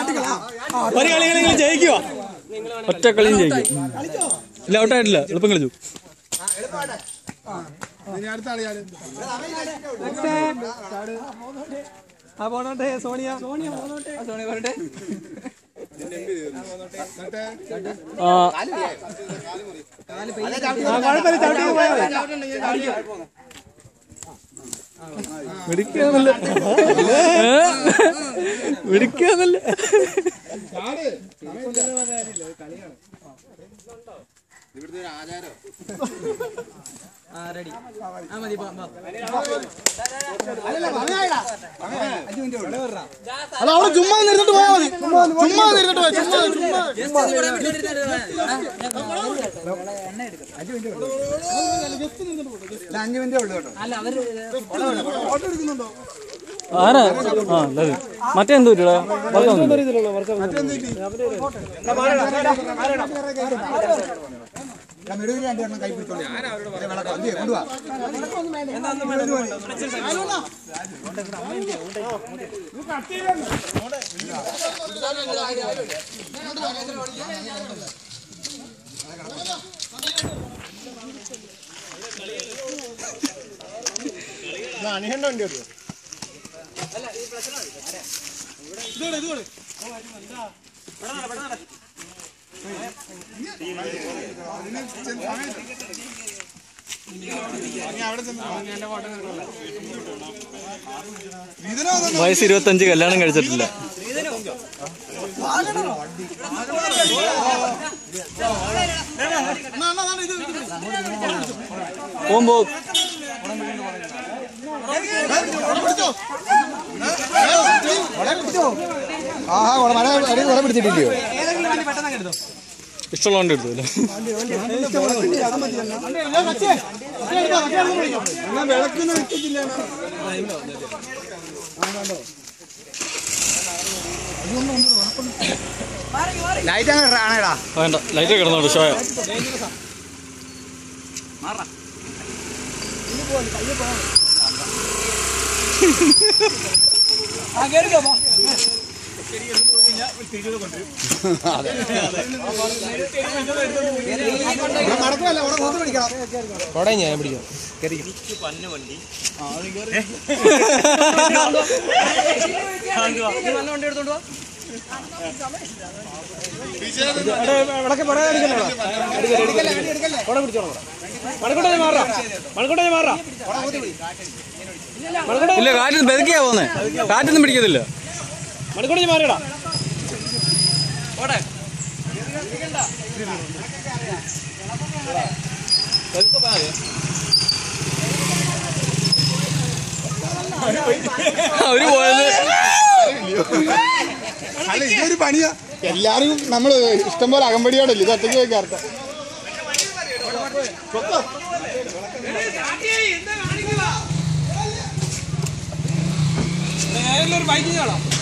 ഒരു കളി കളി ജയിക്കുക ഒറ്റ കളിയും ജയിക്കും ഇല്ല ഔട്ടായിട്ടില്ല എളുപ്പം കളിച്ചു ആ പോണോട്ടെ സോണിയ സോണിയ പോണോട്ടെ സോണിയ പോണോട്ടെ ആ കുഴപ്പമില്ല ചവിട്ടി പോയാൽ മതി മിടിക്കാന്നല്ല മിടിക്കാന്നല്ല ആ റെഡി ആ മതി പോ, പോ. അല്ല അവിടെ ചുമ്മാ നിർത്തിട്ട് പോയാൽ മതി ചുമ്മാ നിർത്തിട്ട് പോയാ ചുമ്മാ ചുമ്മാ Just ഇത് ഇവിടെ വിട്ടിരുന്നിട്ട് ആ, ഞാൻ- അഞ്ചു മിനിറ്റേ ഉള്ളൂ കേട്ടോ അല്ല അവര് ആരാ ആ അല്ലത് മറ്റേ എന്ത് പറ്റിയടാ മെഴുകിന് രണ്ടെണ്ണം കൈ പിടിച്ചോളൂ വിളക്കാം എന്ത് ചെയ്യും? കൊണ്ടുവാ വയസ്സ് ഇരുപത്തഞ്ച് കല്യാണം കഴിച്ചിട്ടില്ല പോകുമ്പോ ആഹാ കുറെ മഴ ഇടയിൽ കുറെ പിടിച്ചിട്ടില്ലയോ ഇഷ്ടമുള്ളതുകൊണ്ട് എടുത്തില്ല ലൈറ്റ് അങ്ങനെ ആണേടാ വേണ്ട ലൈറ്റ് കിടന്നോണ്ട് ഷോയ നടക്കുമല്ല അവിടെ നോക്കി പിടിക്കണം ഇല്ല കാറ്റിൽ ബെതുക്കിയാ പോന്നെ കാറ്റൊന്നും പിടിക്കത്തില്ല അവര് പോയത് അല്ല ഇതൊരു പണിയാ എല്ലാരും നമ്മള് ഇഷ്ടംപോലെ അകമ്പടിയോടല്ലേ ഇത് ഒറ്റയ്ക്ക് വെക്കാറുണ്ട് ഒരു ബൈക്കിങ് കാണാം